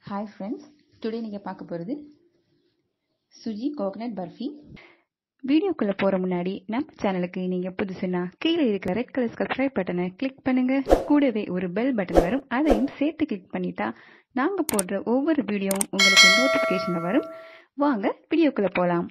hi friends today நீங்கள் பார்க்க போகிறது சுஜி கோகனட் பர்ஃபி வீடியோக்குள்ளே போகிற முன்னாடி நம்ம சேனலுக்கு நீங்கள் புதுசுனா கீழே இருக்கிற ரெட் கலர் சப்ஸ்கிரைப் பட்டனை கிளிக் பண்ணுங்க கூடவே ஒரு பெல் பட்டன் வரும் அதையும் சேர்த்து கிளிக் பண்ணிட்டா நாங்கள் போடுற ஒவ்வொரு வீடியோவும் உங்களுக்கு நோட்டிஃபிகேஷனில் வரும் வாங்க வீடியோக்குள்ளே போகலாம்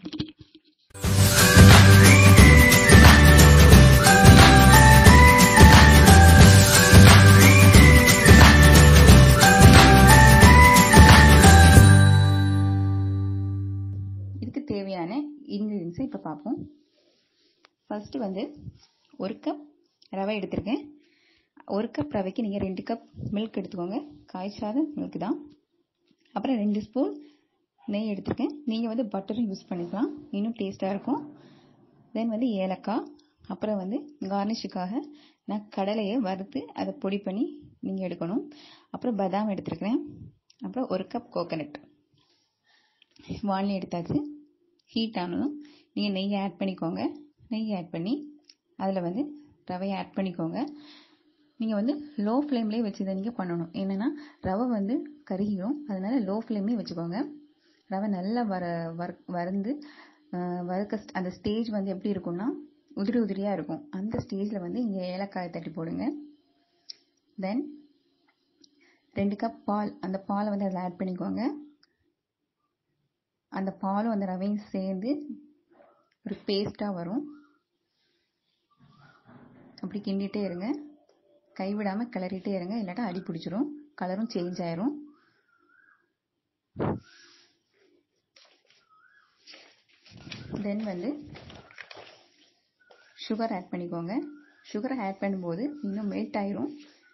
இதுக்கு தேவையான இன்க்ரீடியன்ஸை இப்போ பார்ப்போம் ஃபஸ்ட்டு வந்து ஒரு கப் ரவை எடுத்திருக்கேன் ஒரு கப் ரவைக்கு நீங்கள் ரெண்டு கப் மில்க் எடுத்துக்கோங்க காய்ச்சாத மில்க் தான் அப்புறம் ரெண்டு ஸ்பூன் நெய் எடுத்திருக்கேன் நீங்கள் வந்து பட்டரும் யூஸ் பண்ணிக்கலாம் இன்னும் டேஸ்ட்டாக இருக்கும் தென் வந்து ஏலக்காய் அப்புறம் வந்து கார்னிஷுக்காக நான் கடலையை வறுத்து அதை பொடி பண்ணி நீங்கள் எடுக்கணும் அப்புறம் பதாம் எடுத்துருக்கிறேன் அப்புறம் ஒரு கப் கோகனட் வானி எடுத்தாச்சு ஹீட் ஆனதும் நீங்கள் நெய் ஆட் பண்ணிக்கோங்க நெய் ஆட் பண்ணி அதில் வந்து ரவையை ஆட் பண்ணிக்கோங்க நீங்கள் வந்து லோ ஃப்ளேம்லேயே வச்சு இதை நீங்கள் பண்ணணும் என்னென்னா ரவை வந்து கருகிடும் அதனால் லோ ஃப்ளேம்லேயே வச்சுக்கோங்க ரவை நல்லா வர வர வறந்து வறுக்க அந்த ஸ்டேஜ் வந்து எப்படி இருக்கும்னா உதிரி உதிரியாக இருக்கும் அந்த ஸ்டேஜில் வந்து இங்கே ஏலக்காயை தட்டி போடுங்க தென் ரெண்டு கப் பால் அந்த பாலை வந்து அதில் ஆட் பண்ணிக்கோங்க அந்த பாலும் அந்த ரவையும் சேர்ந்து ஒரு பேஸ்ட்டாக வரும் அப்படி கிண்டிகிட்டே இருங்க கைவிடாமல் கிளறிட்டே இருங்க இல்லாட்டா அடி பிடிச்சிரும் கலரும் சேஞ்ச் ஆயிரும் தென் வந்து சுகர் ஆட் பண்ணிக்கோங்க சுகரை ஆட் பண்ணும்போது இன்னும் மெல்ட் ஆயிரும்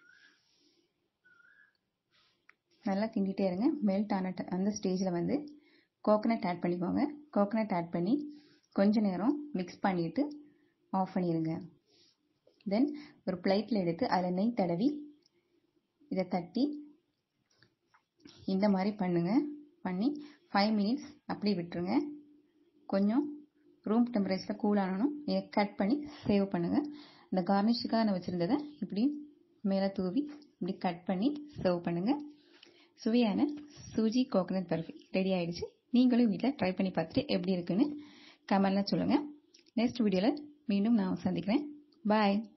நல்லா கிண்டிகிட்டே இருங்க மெல்ட் ஆன அந்த ஸ்டேஜில் வந்து கோகனட் ஆட் பண்ணிக்கோங்க கோகனட் ஆட் பண்ணி கொஞ்ச நேரம் மிக்ஸ் பண்ணிவிட்டு ஆஃப் பண்ணிடுங்க தென் ஒரு பிளேட்டில் எடுத்து அதில் நெய் தடவி இதை தட்டி இந்த மாதிரி பண்ணுங்கள் பண்ணி ஃபைவ் மினிட்ஸ் அப்படியே விட்டுருங்க கொஞ்சம் ரூம் டெம்பரேச்சரில் கூல் ஆனணும் நீங்கள் கட் பண்ணி சேவ் பண்ணுங்கள் இந்த கார்னிஷுக்காக நான் வச்சுருந்ததை இப்படி மேலே தூவி இப்படி கட் பண்ணி சர்வ் பண்ணுங்கள் சுவையான சூஜி கோகனட் பர்ஃபி ரெடி ஆகிடுச்சு நீங்களும் வீட்டில் ட்ரை பண்ணி பார்த்துட்டு எப்படி இருக்குன்னு கமெண்டில் சொல்லுங்கள் நெக்ஸ்ட் வீடியோவில் மீண்டும் நான் சந்திக்கிறேன் பாய்